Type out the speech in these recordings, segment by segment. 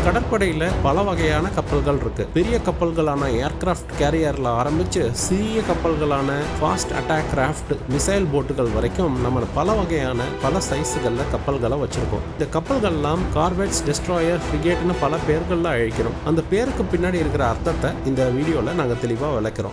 கடற்படையில பல வகையான கப்பல்கள் இருக்கு பெரிய கப்பல்களான ஏர்கிராஃப்ட் கேரியர்ல ஆரம்பிச்சு சிறிய கப்பல்களான ஃபாஸ்ட் அட்டாக் கிராஃப்ட் மிசைல் போட்டுகள் வரைக்கும் நம்ம பல வகையான பல சைஸுகள்ல கப்பல்களை வச்சிருக்கோம் இந்த கப்பல்கள்லாம் கார்வெட்ஸ் டெஸ்ட்ராயர் ஃப்ரிகேட்னு பல பேர்கள்ல அழைக்கிறோம் அந்த பேருக்கு பின்னாடி இருக்கிற அர்த்தத்தை இந்த வீடியோல நாங்க தெளிவா விளக்குறோம்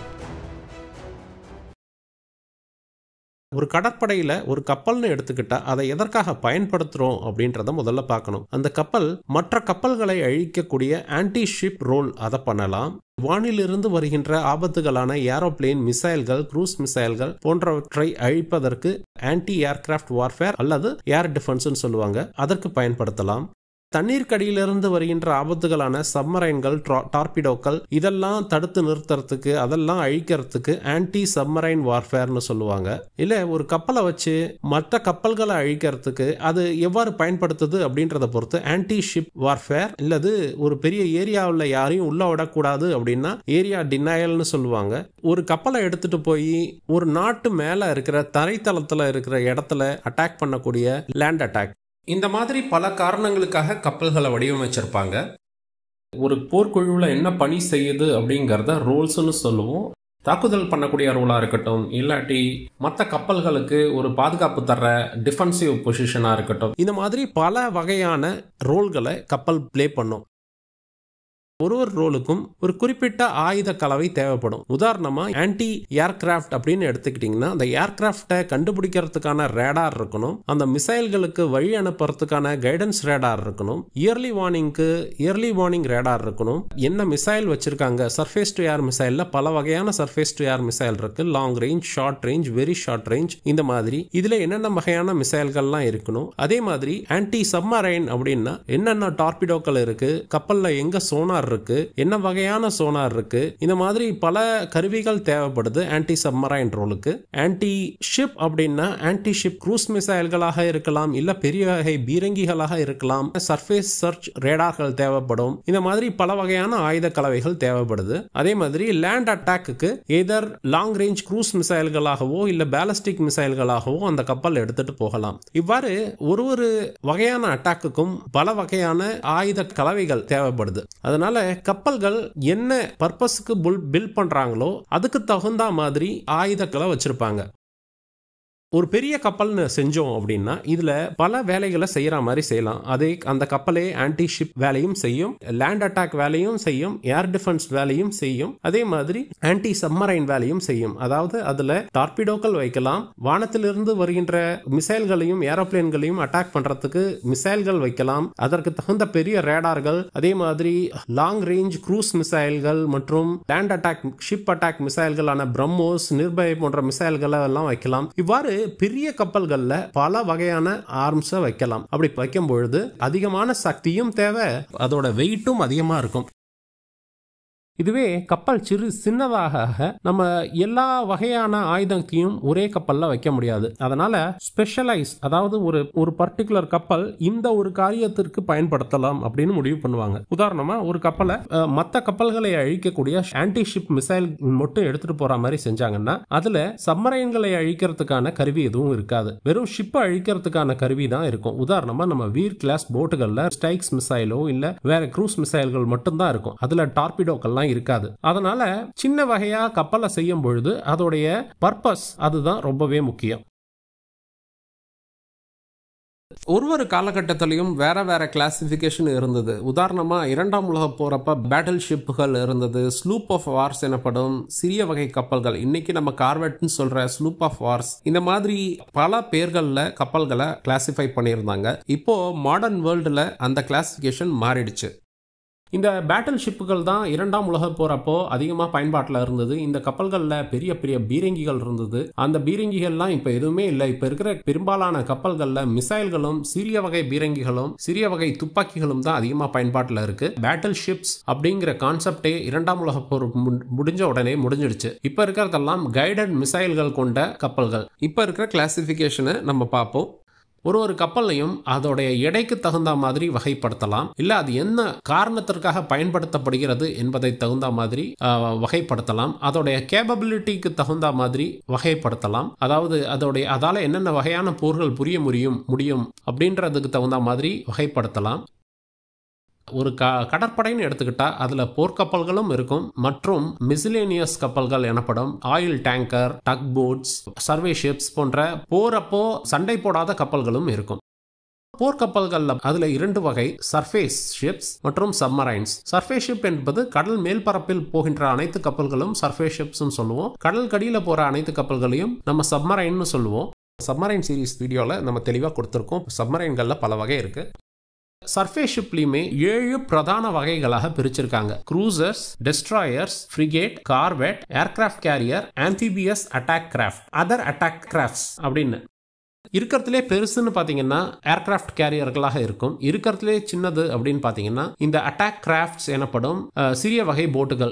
ஒரு கடற்படையில ஒரு கப்பல்னு எடுத்துக்கிட்டா அதை எதற்காக பயன்படுத்துறோம் அப்படின்றத முதல்ல பார்க்கணும் அந்த கப்பல் மற்ற கப்பல்களை அழிக்கக்கூடிய ஆன்டி ஷிப் ரோல் அதை பண்ணலாம் வானிலிருந்து வருகின்ற ஆபத்துகளான ஏரோப்ளேன் மிசைல்கள் குரூஸ் மிசைல்கள் போன்றவற்றை அழிப்பதற்கு ஆன்டி ஏர்கிராஃப்ட் வார்ஃபேர் அல்லது ஏர் டிஃபென்ஸ்னு சொல்லுவாங்க அதற்கு பயன்படுத்தலாம் தண்ணீர்க்கடியிலிருந்து வருகின்ற ஆபத்துகளான சப்மரைன்கள் டார்பிடோக்கள் இதெல்லாம் தடுத்து நிறுத்துறதுக்கு அதெல்லாம் அழிக்கிறதுக்கு ஆன்டி சப்மரைன் வார்ஃபேர்னு சொல்லுவாங்க இல்ல ஒரு கப்பலை வச்சு மற்ற கப்பல்களை அழிக்கிறதுக்கு அது எவ்வாறு பயன்படுத்துது அப்படின்றத பொறுத்து ஆன்டி ஷிப் வார்ஃபேர் இல்லது ஒரு பெரிய ஏரியாவில் யாரையும் உள்ள விடக்கூடாது அப்படின்னா ஏரியா டினையல்னு சொல்லுவாங்க ஒரு கப்பலை எடுத்துட்டு போய் ஒரு நாட்டு மேல இருக்கிற தரைத்தளத்துல இருக்கிற இடத்துல அட்டாக் பண்ணக்கூடிய லேண்ட் அட்டாக் இந்த மாதிரி பல காரணங்களுக்காக கப்பல்களை வடிவமைச்சிருப்பாங்க ஒரு போர்க்குழுவில் என்ன பணி செய்யுது அப்படிங்கிறத ரோல்ஸ்னு சொல்லுவோம் தாக்குதல் பண்ணக்கூடிய ரோலாக இருக்கட்டும் இல்லாட்டி மற்ற கப்பல்களுக்கு ஒரு பாதுகாப்பு தர்ற டிஃபென்சிவ் பொசிஷனாக இருக்கட்டும் இந்த மாதிரி பல வகையான ரோல்களை கப்பல் ப்ளே பண்ணும் ஒரு ஒரு ரோலுக்கும் ஒரு குறிப்பிட்ட ஆயுத கலவை தேவைப்படும் உதாரணமா ஆன்டி ஏர்கிராஃப்ட் அப்படின்னு எடுத்துக்கிட்டிங்கன்னா அந்த ஏர்கிராஃப்டை கண்டுபிடிக்கிறதுக்கான ரேடார் இருக்கணும் அந்த மிசைல்களுக்கு வழி அனுப்புறதுக்கான கைடன்ஸ் ரேடார் இருக்கணும் இயர்லி வார்னிங்க்கு இயர்லி வார்னிங் ரேடார் இருக்கணும் என்ன மிசைல் வச்சிருக்காங்க சர்ஃபேஸ் டு ஏர் மிசைல்ல பல வகையான சர்ஃபேஸ் டு ஏர் மிசைல் இருக்கு long range short range very short range இந்த மாதிரி இதுல என்னென்ன வகையான மிசைல்கள்லாம் இருக்கணும் அதே மாதிரி ஆன்டி சப்மரைன் அப்படின்னா என்னென்ன டார்பிடோக்கள் இருக்கு கப்பல்ல எங்க சோனார் இருக்கு என்ன வகையான சோனார் இருக்கு இந்த மாதிரி பல கருவிகள் தேவைப்படுது ஆன்டி சப்மரைன் ரோலுக்கு ஆன்டி ஷிப் அப்படின்னா ஆன்டி ஷிப் க்ரூஸ் மிசைல்களாக இருக்கலாம் இல்ல பெரிய வகை பீரங்கிகளாக இருக்கலாம் சர்ஃபேஸ் சர்ச் ரேடார்கள் தேவைப்படும் இந்த மாதிரி பல வகையான ஆயுத கலவைகள் தேவைப்படுது அதே மாதிரி லேண்ட் அட்டாக்கு எதர் லாங் ரேஞ்ச் க்ரூஸ் மிசைல்களாகவோ இல்ல பேலஸ்டிக் மிசைல்களாகவோ அந்த கப்பல் எடுத்துட்டு போகலாம் இவ்வாறு ஒரு ஒரு வகையான அட்டாக்குக்கும் பல வகையான ஆயுத கலவைகள் தேவைப்படுது அதனால கப்பல்கள் என்ன பர்பஸ்க்கு புல் பில் பண்றாங்களோ அதுக்கு தகுந்த மாதிரி ஆயுதங்களை வச்சிருப்பாங்க ஒரு பெரிய கப்பல்னு செஞ்சோம் அப்படின்னா இதுல பல வேலைகளை செய்யற மாதிரி செய்யலாம் அதே அந்த கப்பலே ஆன்டி ஷிப் வேலையும் செய்யும் லேண்ட் அட்டாக் வேலையும் செய்யும் ஏர் டிஃபென்ஸ் வேலையும் செய்யும் அதே மாதிரி ஆன்டி சப்மரைன் வேலையும் செய்யும் அதாவது அதுல டார்பிடோக்கள் வைக்கலாம் வானத்திலிருந்து வருகின்ற மிசைல்களையும் ஏரோப்ளேன்களையும் அட்டாக் பண்றதுக்கு மிசைல்கள் வைக்கலாம் அதற்கு தகுந்த பெரிய ரேடார்கள் அதே மாதிரி லாங் ரேஞ்ச் க்ரூஸ் மிசைல்கள் மற்றும் லேண்ட் அட்டாக் ஷிப் அட்டாக் மிசைல்களான பிரம்மோஸ் நிர்பய போன்ற மிசைல்களை எல்லாம் வைக்கலாம் இவ்வாறு பெரிய கப்பல்கள்ல பல வகையான ஆர்ம்ஸை வைக்கலாம் அப்படி வைக்கும் பொழுது அதிகமான சக்தியும் தேவை அதோட வெயிட்டும் அதிகமா இருக்கும் இதுவே கப்பல் சிறு சின்னதாக நம்ம எல்லா வகையான ஆயுதத்தையும் ஒரே கப்பல்ல வைக்க முடியாது அதனால ஸ்பெஷலைஸ் அதாவது ஒரு ஒரு பர்டிகுலர் கப்பல் இந்த ஒரு காரியத்திற்கு பயன்படுத்தலாம் அப்படின்னு முடிவு பண்ணுவாங்க உதாரணமா ஒரு கப்பலை மற்ற கப்பல்களை அழிக்கக்கூடிய ஆன்டி ஷிப் மிசைல் மட்டும் எடுத்துட்டு போற மாதிரி செஞ்சாங்கன்னா அதுல சப்மரைன்களை அழிக்கிறதுக்கான கருவி எதுவும் இருக்காது வெறும் ஷிப்பை அழிக்கிறதுக்கான கருவி தான் இருக்கும் உதாரணமா நம்ம வீர் கிளாஸ் போட்டுகள்ல ஸ்டைக்ஸ் மிசைலோ இல்ல வேற க்ரூஸ் மிசைல்கள் மட்டும்தான் இருக்கும் அதுல டார்பிடோக்கள்லாம் இருக்காது அதனால சின்ன வகையா கப்பலை செய்யும் பொழுது அதோடைய பர்பஸ் அதுதான் ரொம்பவே முக்கியம் ஒரு ஒரு காலகட்டத்திலையும் வேற வேற கிளாசிபிகேஷன் இருந்தது உதாரணமா இரண்டாம் உலக போறப்ப பேட்டில் ஷிப்புகள் இருந்தது ஸ்லூப் ஆஃப் வார்ஸ் எனப்படும் சிறிய வகை கப்பல்கள் இன்னைக்கு நம்ம கார்வெட்னு சொல்ற ஸ்லூப் ஆஃப் வார்ஸ் இந்த மாதிரி பல பேர்கள்ல கப்பல்களை கிளாசிஃபை பண்ணியிருந்தாங்க இப்போ மாடர்ன் வேர்ல்டுல அந்த கிளாசிபிகேஷன் மாறிடுச்சு இந்த பேட்டில் ஷிப்புகள் தான் இரண்டாம் உலக போறப்போ அதிகமாக பயன்பாட்டில் இருந்தது இந்த கப்பல்களில் பெரிய பெரிய பீரங்கிகள் இருந்தது அந்த பீரங்கிகள்லாம் இப்போ எதுவுமே இல்லை இப்போ இருக்கிற பெரும்பாலான கப்பல்களில் மிசைல்களும் சிறிய வகை பீரங்கிகளும் சிறிய வகை துப்பாக்கிகளும் தான் அதிகமாக பயன்பாட்டில் இருக்கு பேட்டில் ஷிப்ஸ் அப்படிங்கிற கான்செப்டே இரண்டாம் உலக போர் முடிஞ்ச உடனே முடிஞ்சிடுச்சு இப்போ இருக்கிறதெல்லாம் கைடட் மிசைல்கள் கொண்ட கப்பல்கள் இப்போ இருக்கிற கிளாசிஃபிகேஷனை நம்ம பார்ப்போம் ஒரு ஒரு கப்பலையும் அதோடைய எடைக்கு தகுந்த மாதிரி வகைப்படுத்தலாம் இல்ல அது என்ன காரணத்திற்காக பயன்படுத்தப்படுகிறது என்பதை தகுந்த மாதிரி ஆஹ், வகைப்படுத்தலாம் அதோடைய கேபபிலிட்டிக்கு தகுந்த மாதிரி வகைப்படுத்தலாம் அதாவது அதோடைய அதால என்னென்ன வகையான போர்கள் புரிய முடியும் முடியும் அப்படின்றதுக்கு தகுந்த மாதிரி வகைப்படுத்தலாம் ஒரு க கடற்படைன்னு எடுத்துக்கிட்டா அதுல போர்க்கப்பல்களும் இருக்கும் மற்றும் மிசிலேனியஸ் கப்பல்கள் எனப்படும் oil tanker tug boats survey ships போன்ற போறப்போ சண்டை போடாத கப்பல்களும் இருக்கும் போர்க்கப்பல்கள்ல அதுல இரண்டு வகை சர்ஃபேஸ் ஷிப்ஸ் மற்றும் சப்மரைன்ஸ் சர்ஃபேஸ் ஷிப் என்பது கடல் மேல்பரப்பில் போகின்ற அனைத்து கப்பல்களும் சர்ஃபேஸ் ஷிப்ஸ் சொல்லுவோம் கடல் கடியில போற அனைத்து கப்பல்களையும் நம்ம சப்மரைன்னு சொல்லுவோம் சப்மரைன் சீரிஸ் வீடியோவில் நம்ம தெளிவாக கொடுத்துருக்கோம் சப்மரைன்களில் பல வகை இருக்கு சர்ஃபேஸ் ஷிப்லையுமே ஏழு பிரதான வகைகளாக பிரிச்சிருக்காங்க cruisers destroyers frigate corvette aircraft carrier amphibious attack craft other attack crafts அப்படின்னு இருக்கிறதுலே பெருசுன்னு பார்த்தீங்கன்னா ஏர்கிராஃப்ட் கேரியர்களாக இருக்கும் இருக்கிறதுலே சின்னது அப்படின்னு பார்த்தீங்கன்னா இந்த அட்டாக் கிராஃப்ட்ஸ் எனப்படும் சிறிய வகை போட்டுகள்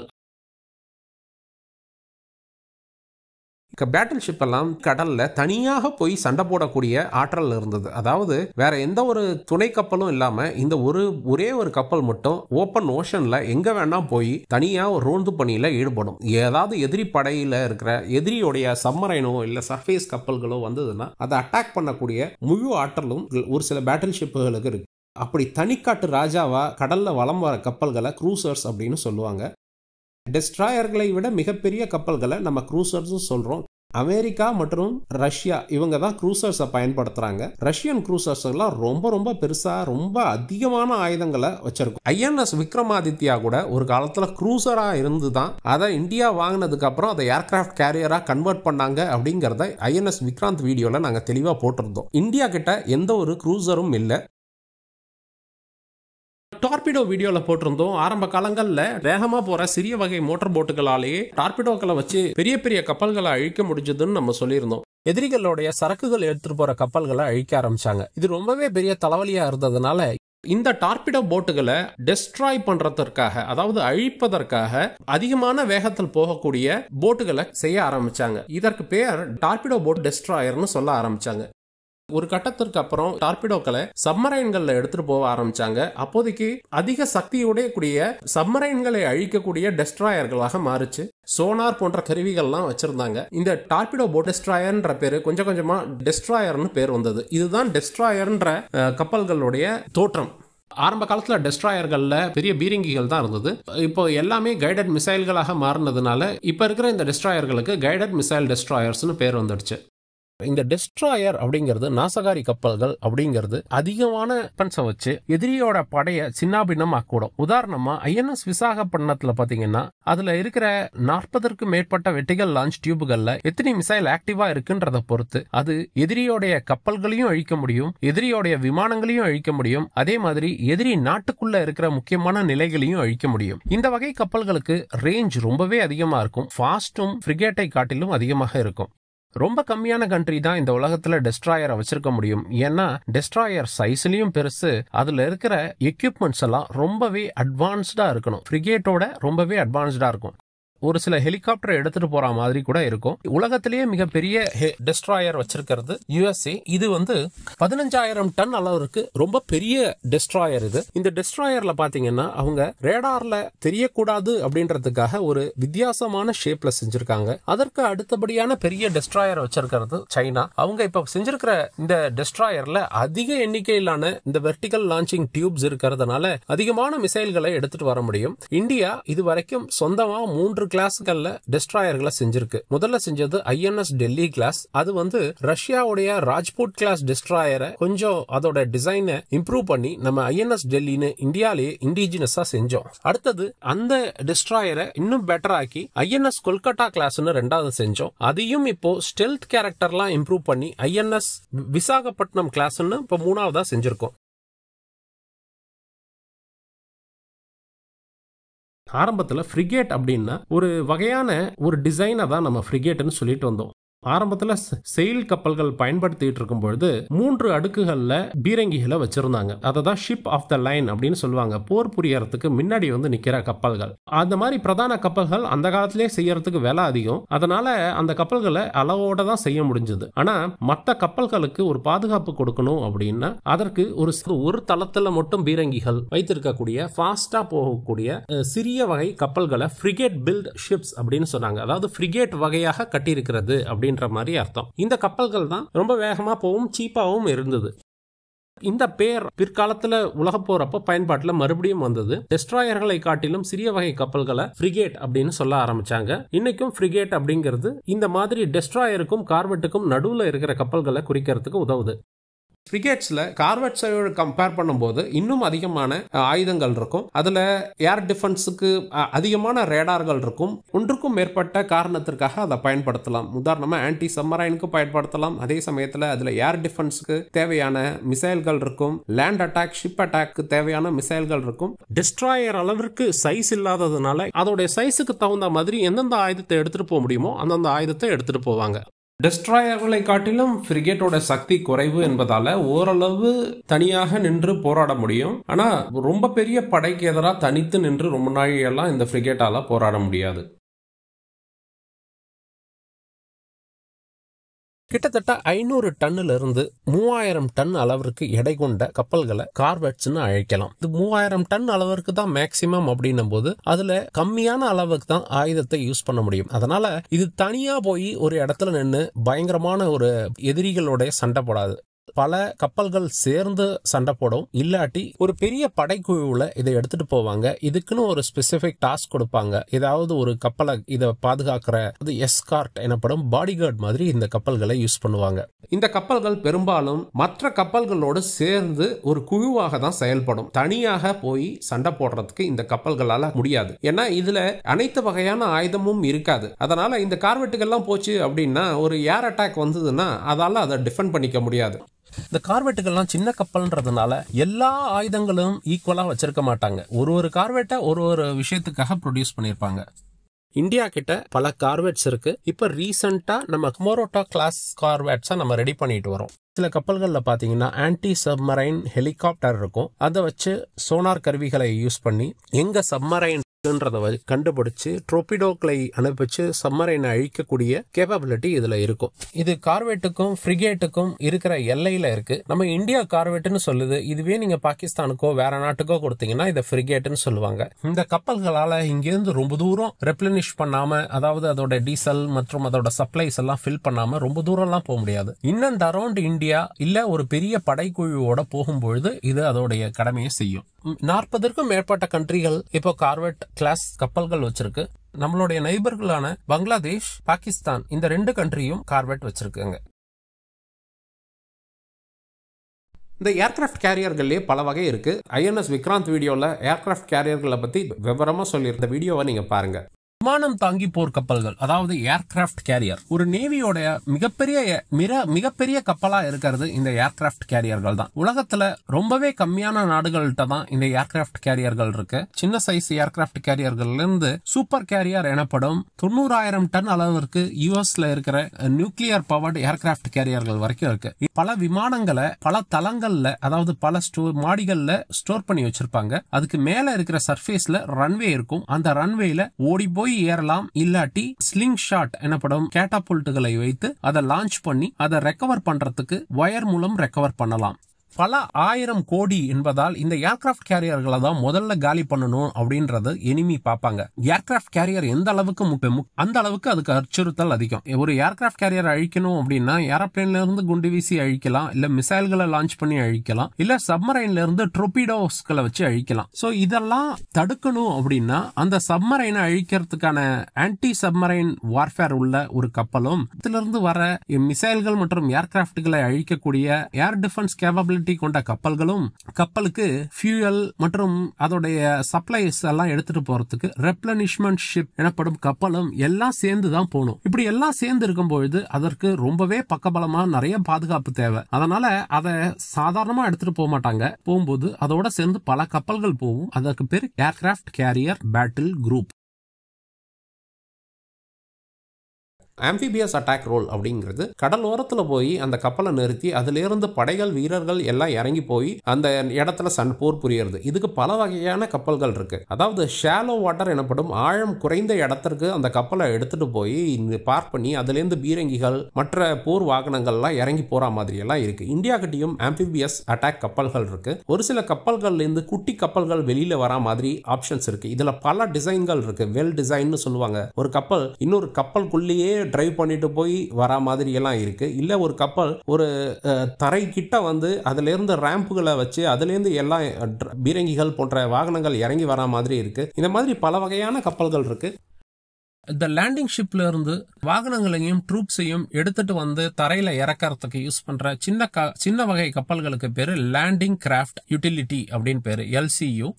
பேட்டில் ஷிப் எல்லாம் கடல்ல தனியாக போய் சண்டை போடக்கூடிய ஆற்றல் இருந்தது அதாவது வேற எந்த ஒரு துணை கப்பலும் இல்லாம இந்த ஒரு ஒரே ஒரு கப்பல் மட்டும் ஓப்பன் ஓஷன்ல எங்க வேணா போய் தனியா ஒரு ரோந்து பணியில ஈடுபடும் ஏதாவது எதிரி படையில இருக்கிற எதிரியோடைய சம்மரைனோ இல்ல சர்ஃபேஸ் கப்பல்களோ வந்ததுன்னா அதை அட்டாக் பண்ணக்கூடிய முழு ஆற்றலும் ஒரு சில பேட்டில் ஷிப்புகளுக்கு இருக்கு அப்படி தனிக்காட்டு ராஜாவா கடல்ல வளம் வர கப்பல்களை க்ரூசர்ஸ் அப்படின்னு சொல்லுவாங்க டெஸ்ட்ராயர்களை விட மிகப்பெரிய கப்பல்களை நம்ம க்ரூசர்ஸ் சொல்றோம் அமெரிக்கா மற்றும் ரஷ்யா இவங்க தான் க்ரூசர்ஸை பயன்படுத்துறாங்க ரஷ்யன் க்ரூசர்ஸ் எல்லாம் ரொம்ப ரொம்ப பெருசா ரொம்ப அதிகமான ஆயுதங்களை வச்சிருக்கும் ஐஎன்எஸ் விக்ரமாதித்யா கூட ஒரு காலத்துல க்ரூசரா இருந்து தான் அதை இந்தியா வாங்கினதுக்கு அப்புறம் அதை ஏர்கிராஃப்ட் கேரியரா கன்வெர்ட் பண்ணாங்க அப்படிங்கறத ஐஎன்எஸ் விக்ராந்த் வீடியோல நாங்க தெளிவா போட்டிருந்தோம் இந்தியா கிட்ட எந்த ஒரு க்ரூசரும் இல்லை டார்பிடோ வீடியோவில் போட்டிருந்தோம் ஆரம்ப காலங்களில் வேகமாக போகிற சிறிய வகை மோட்டார் போட்டுகளாலேயே டார்பிடோக்களை வச்சு பெரிய பெரிய கப்பல்களை அழிக்க முடிஞ்சதுன்னு நம்ம சொல்லியிருந்தோம் எதிரிகளுடைய சரக்குகள் எடுத்துட்டு போற கப்பல்களை அழிக்க ஆரம்பிச்சாங்க இது ரொம்பவே பெரிய தலைவலியா இருந்ததுனால இந்த டார்பிடோ போட்டுகளை டெஸ்ட்ராய் பண்றதற்காக அதாவது அழிப்பதற்காக அதிகமான வேகத்தில் போகக்கூடிய போட்டுகளை செய்ய ஆரம்பிச்சாங்க இதற்கு பேர் டார்பிடோ போட் டெஸ்ட்ராயர்னு சொல்ல ஆரம்பிச்சாங்க ஒரு கட்டத்திற்கு அப்புறம் டார்பிடோக்களை சப்மரைன்கள்ல எடுத்துட்டு போக ஆரம்பிச்சாங்க அப்போதைக்கு அதிக சக்தியுடைய கூடிய சப்மரைன்களை அழிக்கக்கூடிய டெஸ்ட்ராயர்களாக மாறுச்சு சோனார் போன்ற கருவிகள்லாம் வச்சிருந்தாங்க இந்த டார்பிடோ போட் டெஸ்ட்ராயர்ன்ற பேரு கொஞ்சம் கொஞ்சமா டெஸ்ட்ராயர்னு பேர் வந்தது இதுதான் டெஸ்ட்ராயர்ன்ற கப்பல்களுடைய தோற்றம் ஆரம்ப காலத்தில் டெஸ்ட்ராயர்களில் பெரிய பீரங்கிகள் தான் இருந்தது இப்போ எல்லாமே கைடட் மிசைல்களாக மாறினதுனால இப்போ இருக்கிற இந்த டெஸ்ட்ராயர்களுக்கு கைடட் மிசைல் டெஸ்ட்ராயர்ஸ்னு பேர் வந்துடுச்சு இந்த டெஸ்ட்ராயர் அப்படிங்கிறது நாசகாரி கப்பல்கள் அப்படிங்கிறது அதிகமான வெப்பன்ஸை வச்சு எதிரியோட படைய சின்னாபின்னம் ஆக்கூடும் உதாரணமா ஐஎன்எஸ் விசாகப்பட்டினத்துல பாத்தீங்கன்னா அதுல இருக்கிற நாற்பதற்கு மேற்பட்ட வெட்டிகள் லான்ச் டியூபுகள்ல எத்தனை மிசைல் ஆக்டிவா இருக்குன்றத பொறுத்து அது எதிரியோடைய கப்பல்களையும் அழிக்க முடியும் எதிரியோடைய விமானங்களையும் அழிக்க முடியும் அதே மாதிரி எதிரி நாட்டுக்குள்ள இருக்கிற முக்கியமான நிலைகளையும் அழிக்க முடியும் இந்த வகை கப்பல்களுக்கு ரேஞ்ச் ரொம்பவே அதிகமா இருக்கும் ஃபாஸ்டும் ஃப்ரிகேட்டை காட்டிலும் அதிகமாக இருக்கும் ரொம்ப கம்மியான கண்ட்ரி தான் இந்த உலகத்துல டெஸ்ட்ராயரை வச்சிருக்க முடியும் ஏன்னா டெஸ்ட்ராயர் சைஸ்லயும் பெருசு அதுல இருக்கிற எக்யூப்மெண்ட்ஸ் எல்லாம் ரொம்பவே அட்வான்ஸ்டா இருக்கணும் ஃப்ரிகேட்டோட ரொம்பவே அட்வான்ஸ்டா இருக்கும் ஒரு சில ஹெலிகாப்டர் எடுத்துட்டு போற மாதிரி கூட இருக்கும் உலகத்திலேயே மிகப்பெரிய டெஸ்ட்ராயர் வச்சிருக்கிறது யுஎஸ்ஏ இது வந்து பதினஞ்சாயிரம் டன் அளவிற்கு ரொம்ப பெரிய டெஸ்ட்ராயர் இது இந்த டெஸ்ட்ராயர்ல பாத்தீங்கன்னா அவங்க ரேடார்ல தெரியக்கூடாது அப்படின்றதுக்காக ஒரு வித்தியாசமான ஷேப்ல செஞ்சிருக்காங்க அதற்கு அடுத்தபடியான பெரிய டெஸ்ட்ராயர் வச்சிருக்கிறது சைனா அவங்க இப்ப செஞ்சிருக்கிற இந்த டெஸ்ட்ராயர்ல அதிக எண்ணிக்கையிலான இந்த வெர்டிகல் லான்ச்சிங் டியூப்ஸ் இருக்கிறதுனால அதிகமான மிசைல்களை எடுத்துட்டு வர முடியும் இந்தியா இது வரைக்கும் சொந்தமா மூன்று கிளாஸ்கள்ல டெஸ்ட்ராயர்களை செஞ்சிருக்கு முதல்ல செஞ்சது ஐஎன்எஸ் டெல்லி கிளாஸ் அது வந்து ரஷ்யாவுடைய ராஜ்பூட் கிளாஸ் டெஸ்ட்ராயரை கொஞ்சம் அதோட டிசைனை இம்ப்ரூவ் பண்ணி நம்ம ஐஎன்எஸ் டெல்லின்னு இந்தியாலேயே இண்டிஜினஸா செஞ்சோம் அடுத்தது அந்த டெஸ்ட்ராயரை இன்னும் பெட்டர் ஆக்கி ஐஎன்எஸ் கொல்கட்டா கிளாஸ்னு ரெண்டாவது செஞ்சோம் அதையும் இப்போ ஸ்டெல்த் கேரக்டர்லாம் இம்ப்ரூவ் பண்ணி ஐஎன்எஸ் விசாகப்பட்டினம் கிளாஸ்னு இப்போ மூணாவதா செஞ்சிருக்கோம் ஆரம்பத்தில் ஃப்ரிகேட் அப்படின்னா ஒரு வகையான ஒரு டிசைனை தான் நம்ம ஃப்ரிகேட்னு சொல்லிட்டு வந்தோம் ஆரம்பத்தில் செயில் கப்பல்கள் பயன்படுத்திட்டு இருக்கும் பொழுது மூன்று அடுக்குகள்ல பீரங்கிகளை வச்சிருந்தாங்க அதை தான் ஷிப் ஆஃப் த லைன் அப்படின்னு சொல்லுவாங்க போர் புரியறதுக்கு முன்னாடி வந்து நிக்கிற கப்பல்கள் அந்த மாதிரி பிரதான கப்பல்கள் அந்த காலத்திலே செய்யறதுக்கு விலை அதிகம் அதனால அந்த கப்பல்களை அளவோட தான் செய்ய முடிஞ்சது ஆனா மற்ற கப்பல்களுக்கு ஒரு பாதுகாப்பு கொடுக்கணும் அப்படின்னா அதற்கு ஒரு ஒரு தளத்துல மட்டும் பீரங்கிகள் வைத்திருக்கக்கூடிய ஃபாஸ்டா போகக்கூடிய சிறிய வகை கப்பல்களை ஃப்ரிகேட் பில்ட் ஷிப்ஸ் அப்படின்னு சொன்னாங்க அதாவது ஃப்ரிகேட் வகையாக கட்டியிருக்கிறது அப்படின்னு அப்படின்ற மாதிரி அர்த்தம் இந்த கப்பல்கள் தான் ரொம்ப வேகமா போகவும் சீப்பாகவும் இருந்தது இந்த பேர் பிற்காலத்துல உலகப் போர் அப்போ பயன்பாட்டுல மறுபடியும் வந்தது டெஸ்ட்ராயர்களை காட்டிலும் சிறிய வகை கப்பல்களை ஃப்ரிகேட் அப்படின்னு சொல்ல ஆரம்பிச்சாங்க இன்னைக்கும் ஃப்ரிகேட் அப்படிங்கிறது இந்த மாதிரி டெஸ்ட்ராயருக்கும் கார்வெட்டுக்கும் நடுவுல இருக்கிற கப்பல்களை குறிக்கிறதுக்கு உதவுது ஃப்ரிகேட்ஸில் கார்வெட்ஸோடு கம்பேர் பண்ணும்போது இன்னும் அதிகமான அஹ், ஆயுதங்கள் இருக்கும் அதில் ஏர் டிஃபென்ஸுக்கு அஹ், அதிகமான ரேடார்கள் இருக்கும் ஒன்றுக்கும் மேற்பட்ட காரணத்திற்காக அதை பயன்படுத்தலாம் உதாரணமாக ஆன்டி சம்மரைனுக்கு பயன்படுத்தலாம் அதே சமயத்தில் அதில் ஏர் டிஃபென்ஸுக்கு தேவையான மிசைல்கள் இருக்கும் லேண்ட் அட்டாக் ஷிப் அட்டாக்கு தேவையான மிசைல்கள் இருக்கும் டிஸ்ட்ராயர் அளவிற்கு சைஸ் இல்லாததுனால அதோடைய சைஸுக்கு தகுந்த மாதிரி எந்தெந்த ஆயுதத்தை எடுத்துட்டு போக முடியுமோ அந்தந்த ஆயுதத்தை எடுத்துட்டு போவாங்க டெஸ்ட்ராயர்களை காட்டிலும் ஃப்ரிகேட்டோட சக்தி குறைவு என்பதால ஓரளவு தனியாக நின்று போராட முடியும் ஆனா ரொம்ப பெரிய படைக்கு எதிராக தனித்து நின்று ரொம்ப நாள் எல்லாம் இந்த ஃப்ரிகேட்டால போராட முடியாது கிட்டத்தட்ட ஐநூறு டன்னுல இருந்து மூவாயிரம் டன் அளவிற்கு எடை கொண்ட கப்பல்களை கார்வெட்ஸ்னு அழைக்கலாம் இது மூவாயிரம் டன் அளவிற்கு தான் மேக்சிமம் அப்படின்னும் போது அதுல கம்மியான அளவுக்கு தான் ஆயுதத்தை யூஸ் பண்ண முடியும் அதனால இது தனியா போய் ஒரு இடத்துல நின்று பயங்கரமான ஒரு எதிரிகளோட சண்டை போடாது பல கப்பல்கள் சேர்ந்து சண்டை போடும் இல்லாட்டி ஒரு பெரிய படைக்குழுவுல இதை எடுத்துட்டு போவாங்க இதுக்குன்னு ஒரு ஸ்பெசிபிக் டாஸ்க் கொடுப்பாங்க ஏதாவது ஒரு கப்பலை இதை பாதுகாக்கிற எஸ்கார்ட் எனப்படும் பாடிகார்டு மாதிரி இந்த கப்பல்களை யூஸ் பண்ணுவாங்க இந்த கப்பல்கள் பெரும்பாலும் மற்ற கப்பல்களோடு சேர்ந்து ஒரு குழுவாக தான் செயல்படும் தனியாக போய் சண்டை போடுறதுக்கு இந்த கப்பல்களால முடியாது ஏன்னா இதுல அனைத்து வகையான ஆயுதமும் இருக்காது அதனால இந்த கார்வெட்டுகள்லாம் போச்சு அப்படின்னா ஒரு ஏர் அட்டாக் வந்ததுன்னா அதால அதை டிஃபெண்ட் பண்ணிக்க முடியாது இந்த கார்வெட்டுகள்லாம் சின்ன கப்பல்ன்றதுனால எல்லா ஆயுதங்களும் ஈக்குவலா வச்சிருக்க மாட்டாங்க ஒரு ஒரு கார்வெட்டை ஒரு ஒரு விஷயத்துக்காக ப்ரொடியூஸ் பண்ணியிருப்பாங்க இந்தியா கிட்ட பல கார்வெட்ஸ் இருக்கு இப்ப ரீசெண்டா நம்ம மோரோட்டா கிளாஸ் கார்வெட்ஸை நம்ம ரெடி பண்ணிட்டு வரோம் சில கப்பல்கள்ல பாத்தீங்கன்னா ஆன்டி சப்மரைன் ஹெலிகாப்டர் இருக்கும் அதை வச்சு சோனார் கருவிகளை யூஸ் பண்ணி எங்க சப்மரைன் கண்டுபிடிச்சு ட்ரோபிடோக்களை அனுப்பிச்சு சம்மரைனை அழிக்கக்கூடிய கேப்பபிலிட்டி இதுல இருக்கும் இது கார்வெட்டுக்கும் ஃப்ரிகேட்டுக்கும் இருக்கிற எல்லையில இருக்கு நம்ம இந்தியா கார்வெட்டுன்னு சொல்லுது இதுவே நீங்க பாகிஸ்தானுக்கோ வேற நாட்டுக்கோ கொடுத்தீங்கன்னா இதை ஃப்ரிகேட்னு சொல்லுவாங்க இந்த கப்பல்களால இங்கிருந்து ரொம்ப தூரம் ரெப்ளனிஷ் பண்ணாம அதாவது அதோட டீசல் மற்றும் அதோட சப்ளைஸ் எல்லாம் ஃபில் பண்ணாம ரொம்ப தூரம் எல்லாம் போக முடியாது இன்னும் அரௌண்ட் இந்தியா இல்ல ஒரு பெரிய படைக்குழுவோட போகும்பொழுது இது அதோடைய கடமையை செய்யும் நாற்பதற்கும் மேற்பட்ட கண்ட்ரிகள் இப்போ கார்வெட் கிளாஸ் கப்பல்கள் வச்சிருக்கு நம்மளுடைய நைபர்களான பங்களாதேஷ் பாகிஸ்தான் இந்த ரெண்டு கண்ட்ரியும் கார்வெட் வச்சிருக்காங்க இந்த ஏர்கிராஃப்ட் கேரியர்கள்லேயே பல வகை இருக்கு ஐஎன்எஸ் விக்ராந்த் வீடியோவில் ஏர்கிராஃப்ட் கேரியர்களை பற்றி விவரமாக சொல்லியிருந்த வீடியோவை நீங்கள் பாருங்க விமானம் தாங்கி போர் கப்பல்கள் அதாவது ஏர்கிராஃப்ட் கேரியர் ஒரு நேவியோட மிகப்பெரிய மிக மிகப்பெரிய கப்பலா இருக்கிறது இந்த ஏர்கிராஃப்ட் கேரியர்கள் தான் உலகத்துல ரொம்பவே கம்மியான நாடுகள்கிட்ட தான் இந்த ஏர்கிராஃப்ட் கேரியர்கள் இருக்கு சின்ன சைஸ் ஏர்கிராஃப்ட் கேரியர்கள்ல இருந்து சூப்பர் கேரியர் எனப்படும் தொண்ணூறாயிரம் டன் அளவிற்கு யூஎஸ்ல இருக்கிற நியூக்ளியர் பவர்டு ஏர்கிராஃப்ட் கேரியர்கள் வரைக்கும் இருக்கு பல விமானங்களை பல தளங்கள்ல அதாவது பல ஸ்டோர் மாடிகள்ல ஸ்டோர் பண்ணி வச்சிருப்பாங்க அதுக்கு மேல இருக்கிற சர்ஃபேஸ்ல ரன்வே இருக்கும் அந்த ரன்வேல ஓடி போய் ஏறலாம் இல்லாட்டி ஸ்லிங் ஷாட் எனப்படும் கேட்டாபுல்ட்டுகளை வைத்து அதை லான்ச் பண்ணி அதை ரெக்கவர் பண்றதுக்கு ஒயர் மூலம் ரெக்கவர் பண்ணலாம் பல ஆயிரம் கோடி என்பதால் இந்த ஏர்கிராஃப்ட் கேரியர்களை தான் முதல்ல காலி பண்ணணும் அப்படின்றது எனிமி பார்ப்பாங்க ஏர்கிராஃப்ட் கேரியர் எந்த அளவுக்கு முக்கிய அந்த அளவுக்கு அதுக்கு அச்சுறுத்தல் அதிகம் ஒரு ஏர்கிராஃப்ட் கேரியர் அழிக்கணும் அப்படின்னா ஏரோப்ளேன்ல இருந்து குண்டு வீசி அழிக்கலாம் இல்ல மிசைல்களை லான்ச் பண்ணி அழிக்கலாம் இல்ல சப்மரைன்ல இருந்து ட்ரோபிடோஸ்களை வச்சு அழிக்கலாம் சோ இதெல்லாம் தடுக்கணும் அப்படின்னா அந்த சப்மரைனை அழிக்கிறதுக்கான ஆன்டி சப்மரைன் வார்ஃபேர் உள்ள ஒரு கப்பலும் இதுல இருந்து வர மிசைல்கள் மற்றும் ஏர்கிராஃப்ட்களை அழிக்கக்கூடிய ஏர் டிஃபென்ஸ் கேபபிலிட்டி கெப்பாசிட்டி கொண்ட கப்பல்களும் கப்பலுக்கு ஃபியூயல் மற்றும் அதோடைய சப்ளைஸ் எல்லாம் எடுத்துட்டு போறதுக்கு ரெப்ளனிஷ்மெண்ட் ஷிப் எனப்படும் கப்பலும் எல்லாம் சேர்ந்து தான் போகணும் இப்படி எல்லாம் சேர்ந்து இருக்கும் பொழுது அதற்கு ரொம்பவே பக்கபலமா நிறைய பாதுகாப்பு தேவை அதனால அதை சாதாரணமா எடுத்துட்டு போக மாட்டாங்க போகும்போது அதோட சேர்ந்து பல கப்பல்கள் போகும் அதற்கு பேர் aircraft carrier battle group amphibious attack role அப்படிங்கிறது கடல் ஓரத்தில் போய் அந்த கப்பலை நிறுத்தி அதிலிருந்து படைகள் வீரர்கள் எல்லாம் இறங்கி போய் அந்த இடத்துல சன் போர் புரியறது இதுக்கு பல வகையான கப்பல்கள் இருக்கு அதாவது ஷாலோ வாட்டர் எனப்படும் ஆழம் குறைந்த இடத்திற்கு அந்த கப்பலை எடுத்துட்டு போய் பார்க் பண்ணி அதுலேருந்து பீரங்கிகள் மற்ற போர் வாகனங்கள்லாம் இறங்கி போற மாதிரி எல்லாம் இருக்கு இந்தியா கிட்டையும் ஆம்பிபியஸ் அட்டாக் கப்பல்கள் இருக்கு ஒரு சில கப்பல்கள்ல இருந்து குட்டி கப்பல்கள் வெளியில வரா மாதிரி ஆப்ஷன்ஸ் இருக்கு இதுல பல டிசைன்கள் இருக்கு வெல் டிசைன்னு சொல்லுவாங்க ஒரு கப்பல் இன்னொரு கப்பலுக்குள்ளேயே டிரைவ் பண்ணிட்டு போய் வரா மாதிரி எல்லாம் இருக்கு இல்ல ஒரு கப்பல் ஒரு அஹ், தரை கிட்ட வந்து அதுல இருந்து ரேம்புகளை வச்சு அதுல இருந்து எல்லா அஹ், dr- பீரங்கிகள் போன்ற வாகனங்கள் இறங்கி வரா மாதிரி இருக்கு இந்த மாதிரி பல வகையான கப்பல்கள் இருக்கு இந்த லேண்டிங் ஷிப்ல இருந்து வாகனங்களையும் ட்ரூப்ஸையும் எடுத்துட்டு வந்து தரையில இறக்கறதுக்கு யூஸ் பண்ற சின்ன க- சின்ன வகை கப்பல்களுக்கு பேரு லேண்டிங் கிராஃப்ட் யூட்டிலிட்டி அப்படின்னு பேரு எல்சியு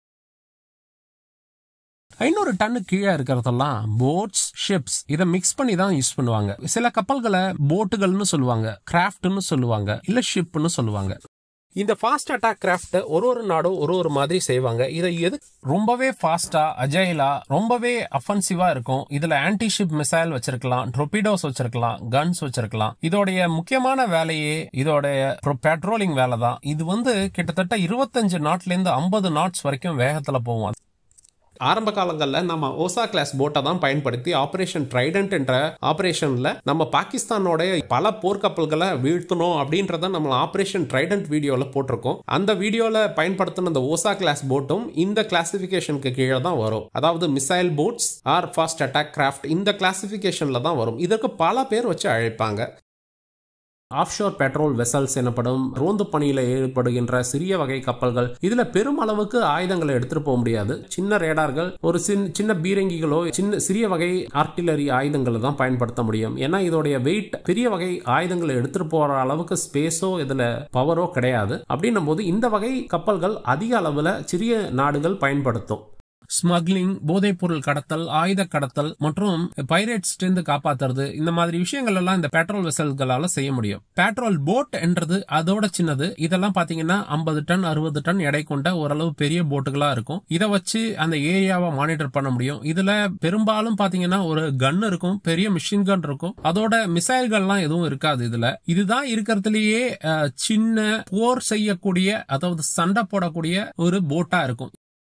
ஐநூறு டன்னு கீழே இருக்கிறதெல்லாம் போட்ஸ் ஷிப்ஸ் இதை மிக்ஸ் பண்ணி தான் யூஸ் பண்ணுவாங்க சில கப்பல்களை போட்டுகள்னு சொல்லுவாங்க கிராஃப்ட்னு சொல்லுவாங்க இல்ல ஷிப்னு சொல்லுவாங்க இந்த ஃபாஸ்ட் அட்டாக் கிராஃப்ட் ஒரு ஒரு நாடும் ஒரு ஒரு மாதிரி செய்வாங்க இதை எது ரொம்பவே ஃபாஸ்டா அஜைலா ரொம்பவே அஃபென்சிவா இருக்கும் இதுல ஆன்டி ஷிப் மிசைல் வச்சிருக்கலாம் டொர்பிடோஸ் வச்சிருக்கலாம் கன்ஸ் வச்சிருக்கலாம் இதோடைய முக்கியமான வேலையே இதோடைய பெட்ரோலிங் வேலை தான் இது வந்து கிட்டத்தட்ட இருபத்தஞ்சு நாட்ல இருந்து ஐம்பது நாட்ஸ் வரைக்கும் வேகத்துல போகும் ஆரம்ப காலங்களில் நம்ம ஓசா கிளாஸ் போட்டை தான் பயன்படுத்தி ஆபரேஷன் ட்ரைடன்ட் என்ற ஆபரேஷன்ல நம்ம பாகிஸ்தானோட பல போர்க்கப்பல்களை வீழ்த்தணும் அப்படின்றத நம்ம ஆபரேஷன் ட்ரைடன்ட் வீடியோவில் போட்டிருக்கோம் அந்த வீடியோவில் பயன்படுத்தின அந்த ஓசா கிளாஸ் போட்டும் இந்த கிளாசிஃபிகேஷனுக்கு கீழே தான் வரும் அதாவது missile boats or fast attack craft இந்த கிளாசிஃபிகேஷனில் தான் வரும் இதற்கு பல பேர் வச்சு அழைப்பாங்க ஆஃப்ஷோர் பெட்ரோல் வெசல்ஸ் எனப்படும் ரோந்து பணியில ஏற்படுகின்ற சிறிய வகை கப்பல்கள் இதுல பெரும் அளவுக்கு ஆயுதங்களை எடுத்துட்டு போக முடியாது சின்ன ரேடார்கள் ஒரு சின்ன சின்ன பீரங்கிகளோ சின்ன சிறிய வகை ஆர்டிலரி ஆயுதங்களை தான் பயன்படுத்த முடியும் ஏன்னா இதோடைய வெயிட் பெரிய வகை ஆயுதங்களை எடுத்துட்டு போற அளவுக்கு ஸ்பேஸோ இதுல பவரோ கிடையாது அப்படின்னும் போது இந்த வகை கப்பல்கள் அதிக அளவுல சிறிய நாடுகள் பயன்படுத்தும் ஸ்மக்லிங் போதைப் பொருள் கடத்தல் ஆயுத கடத்தல் மற்றும் பைரேட்ஸ் இருந்து காப்பாத்துறது இந்த மாதிரி விஷயங்கள் எல்லாம் இந்த பெட்ரோல் வெசல்களால செய்ய முடியும் பெட்ரோல் போட் என்றது அதோட சின்னது இதெல்லாம் பாத்தீங்கன்னா ஐம்பது டன் அறுபது டன் எடை கொண்ட ஓரளவு பெரிய போட்டுகளா இருக்கும் இதை வச்சு அந்த ஏரியாவை மானிட்டர் பண்ண முடியும் இதுல பெரும்பாலும் பாத்தீங்கன்னா ஒரு கன் இருக்கும் பெரிய மிஷின் கன் இருக்கும் அதோட மிசைல்கள்லாம் எதுவும் இருக்காது இதுல இதுதான் இருக்கிறதுலயே அஹ், சின்ன போர் செய்யக்கூடிய அதாவது சண்டை போடக்கூடிய ஒரு போட்டா இருக்கும்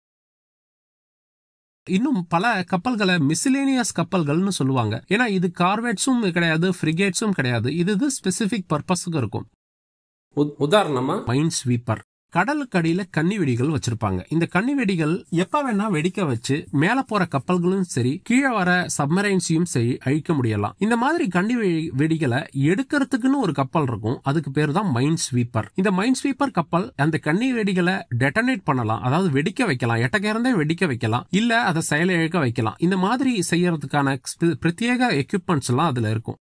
இன்னும் பல கப்பல்களை மிசிலேனியஸ் கப்பல்கள்னு சொல்லுவாங்க ஏன்னா இது கார்வேட்ஸும் கிடையாது ஃப்ரிகேட்ஸும் கிடையாது இது இது ஸ்பெசிபிக் பர்பஸுக்கு இருக்கும் உத்- உதாரணமா மைன் ஸ்வீப்பர் கடலுக்கு அடியில கன்னி வெடிகள் வச்சிருப்பாங்க இந்த கன்னி வெடிகள் எப்ப வேணா வெடிக்க வச்சு மேல போற கப்பல்களும் சரி கீழே வர சப்மரைன்ஸையும் சரி அழிக்க முடியலாம் இந்த மாதிரி கன்னி வெடி- வெடிகளை எடுக்கிறதுக்குன்னு ஒரு கப்பல் இருக்கும் அதுக்கு பேர் தான் மைன் ஸ்வீப்பர் இந்த மைன் ஸ்வீப்பர் கப்பல் அந்த கன்னி வெடிகளை டெட்டனேட் பண்ணலாம் அதாவது வெடிக்க வைக்கலாம் எட்டக்கேர்ந்தே வெடிக்க வைக்கலாம் இல்ல அதை செயலிழக்க வைக்கலாம் இந்த மாதிரி செய்யறதுக்கான ஸ்பெ- பிரத்யேக எக்யூப்மெண்ட்ஸ் எல்லாம் அதுல இருக்கும்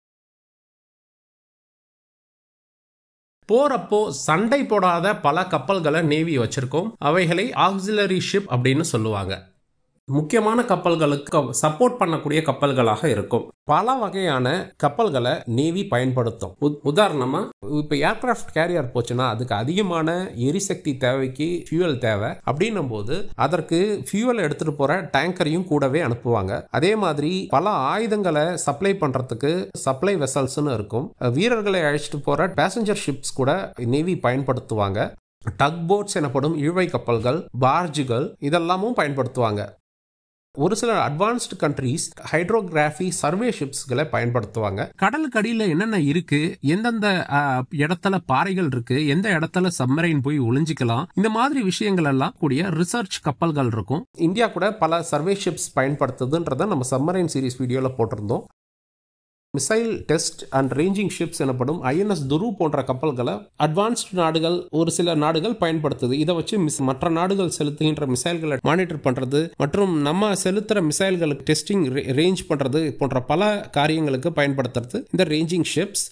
போறப்போ சண்டை போடாத பல கப்பல்களை நேவி வச்சிருக்கோம் அவைகளை ஆக்சிலரி ஷிப் அப்படின்னு சொல்லுவாங்க முக்கியமான கப்பல்களுக்கு சப்போர்ட் பண்ணக்கூடிய கப்பல்களாக இருக்கும் பல வகையான கப்பல்களை நேவி பயன்படுத்தும் உத்- உதாரணமா இப்ப ஏர்கிராஃப்ட் கேரியர் போச்சுன்னா அதுக்கு அதிகமான எரிசக்தி தேவைக்கு ஃபியூவல் தேவை அப்படின்னும் போது அதற்கு ஃபியூவல் எடுத்துட்டு போற டேங்கரையும் கூடவே அனுப்புவாங்க அதே மாதிரி பல ஆயுதங்களை சப்ளை பண்றதுக்கு சப்ளை வெசல்ஸ்னு இருக்கும் வீரர்களை அழைச்சிட்டு போற பேசஞ்சர் ஷிப்ஸ் கூட நேவி பயன்படுத்துவாங்க டக் போட்ஸ் எனப்படும் இழுவை கப்பல்கள் பார்ஜுகள் இதெல்லாமும் பயன்படுத்துவாங்க ஒரு சில அட்வான்ஸ்டு கண்ட்ரீஸ் ஹைட்ரோகிராஃபி சர்வே ஷிப்ஸ்களை பயன்படுத்துவாங்க கடலுக்கு அடியில என்னென்ன இருக்கு எந்தெந்த ஆ, இடத்துல பாறைகள் இருக்கு எந்த இடத்துல சப்மரைன் போய் ஒளிஞ்சிக்கலாம் இந்த மாதிரி விஷயங்கள் எல்லாம் கூடிய ரிசர்ச் கப்பல்கள் இருக்கும் இந்தியா கூட பல சர்வே ஷிப்ஸ் பயன்படுத்துதுன்றதை நம்ம சம்மரைன் சீரிஸ் வீடியோவில் போட்டிருந்தோம் missile test and ranging ships எனப்படும் ஐஎன்எஸ் துரு போன்ற கப்பல்களை அட்வான்ஸ்டு நாடுகள் ஒரு சில நாடுகள் பயன்படுத்துது இதை வச்சு மிஸ் மற்ற நாடுகள் செலுத்துகின்ற மிசைல்களை மானிட்டர் பண்றது மற்றும் நம்ம செலுத்துற மிசைல்களுக்கு டெஸ்டிங் ரேஞ்ச் பண்றது போன்ற பல காரியங்களுக்கு பயன்படுத்துறது இந்த ரேஞ்சிங் ஷிப்ஸ்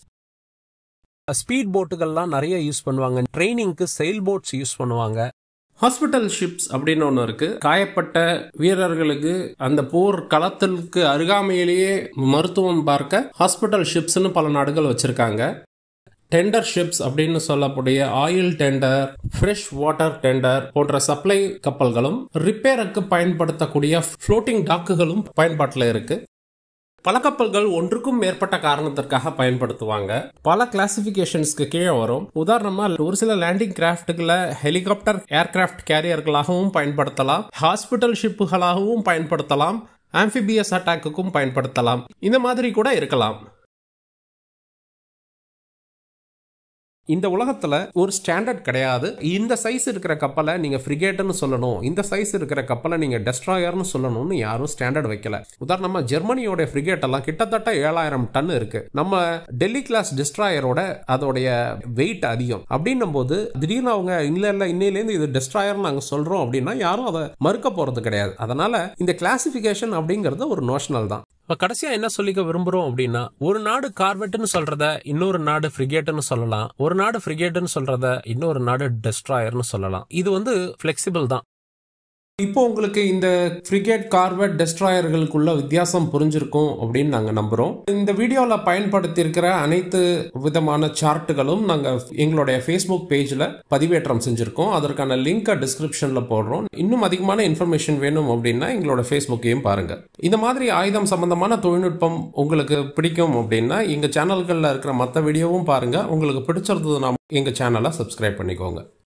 ஸ்பீட் போட்டுகள்லாம் நிறைய யூஸ் பண்ணுவாங்க ட்ரைனிங்க்கு செயில் போட்ஸ் யூஸ் பண்ணுவாங்க ஹாஸ்பிட்டல் ஷிப்ஸ் அப்படின்னு ஒன்று இருக்கு காயப்பட்ட வீரர்களுக்கு அந்த போர் களத்திற்கு அருகாமையிலேயே மருத்துவம் பார்க்க ஹாஸ்பிட்டல் ஷிப்ஸ்னு பல நாடுகள் வச்சிருக்காங்க டெண்டர் ஷிப்ஸ் அப்படின்னு சொல்லக்கூடிய oil tender fresh water tender போன்ற சப்ளை கப்பல்களும் ரிப்பேருக்கு பயன்படுத்தக்கூடிய ஃப்ளோட்டிங் டாக்குகளும் பயன்பாட்டில் இருக்கு பல கப்பல்கள் ஒன்றுக்கும் மேற்பட்ட காரணத்திற்காக பயன்படுத்துவாங்க பல கிளாசிபிகேஷன்ஸ்க்கு கீழே வரும் உதாரணமா ஒரு சில லேண்டிங் கிராஃப்ட்டுகளை ஹெலிகாப்டர் ஏர்கிராஃப்ட் கேரியர்களாகவும் பயன்படுத்தலாம் ஹாஸ்பிட்டல் ஷிப்புகளாகவும் பயன்படுத்தலாம் ஆம்பிபியஸ் அட்டாக்குக்கும் பயன்படுத்தலாம் இந்த மாதிரி கூட இருக்கலாம் இந்த உலகத்துல ஒரு ஸ்டாண்டர்ட் கிடையாது இந்த சைஸ் இருக்கிற கப்பலை நீங்க ஃப்ரிகேட்னு சொல்லணும் இந்த சைஸ் இருக்கிற கப்பலை நீங்க டெஸ்ட்ராயர்னு சொல்லணும்னு யாரும் ஸ்டாண்டர்ட் வைக்கல உதாரணமா ஜெர்மனியோட ஃப்ரிகேட் எல்லாம் கிட்டத்தட்ட ஏழாயிரம் டன் இருக்கு நம்ம டெல்லி கிளாஸ் டிஸ்ட்ராயரோட அதோடைய வெயிட் அதிகம் அப்படின்னும் போது திடீர்னு அவங்க இல்ல இல்ல இன்னையிலேருந்து இது டெஸ்ட்ராயர் நாங்க சொல்றோம் அப்படின்னா யாரும் அதை மறுக்க போறது கிடையாது அதனால இந்த கிளாசிபிகேஷன் அப்படிங்கிறது ஒரு நோஷனல் தான் இப்ப கடைசியா என்ன சொல்லிக்க விரும்புறோம் அப்படின்னா ஒரு நாடு கார்வெட்னு சொல்றத இன்னொரு நாடு ஃப்ரிகேட்னு சொல்லலாம் ஒரு நாடு ஃப்ரிகேட்னு சொல்றத இன்னொரு நாடு டெஸ்ட்ராயர்னு சொல்லலாம் இது வந்து பிளெக்சிபிள் தான் இப்போ உங்களுக்கு இந்த ஃப்ரிகேட் கார்வெட் டெஸ்ட்ராயர்களுக்குள்ள வித்தியாசம் புரிஞ்சிருக்கும் அப்படின்னு நாங்கள் நம்புகிறோம் இந்த வீடியோவில் பயன்படுத்தியிருக்கிற அனைத்து விதமான சார்ட்டுகளும் நாங்கள் எங்களுடைய ஃபேஸ்புக் பேஜில் பதிவேற்றம் செஞ்சுருக்கோம் அதற்கான லிங்கை டிஸ்கிரிப்ஷனில் போடுறோம் இன்னும் அதிகமான இன்ஃபர்மேஷன் வேணும் அப்படின்னா எங்களோட ஃபேஸ்புக்கையும் பாருங்கள் இந்த மாதிரி ஆயுதம் சம்பந்தமான தொழில்நுட்பம் உங்களுக்கு பிடிக்கும் அப்படின்னா எங்கள் சேனல்களில் இருக்கிற மற்ற வீடியோவும் பாருங்கள் உங்களுக்கு பிடிச்சிருந்ததுன்னா எங்கள் சேனலை சப்ஸ்கிரைப் பண்ணிக்கோங்க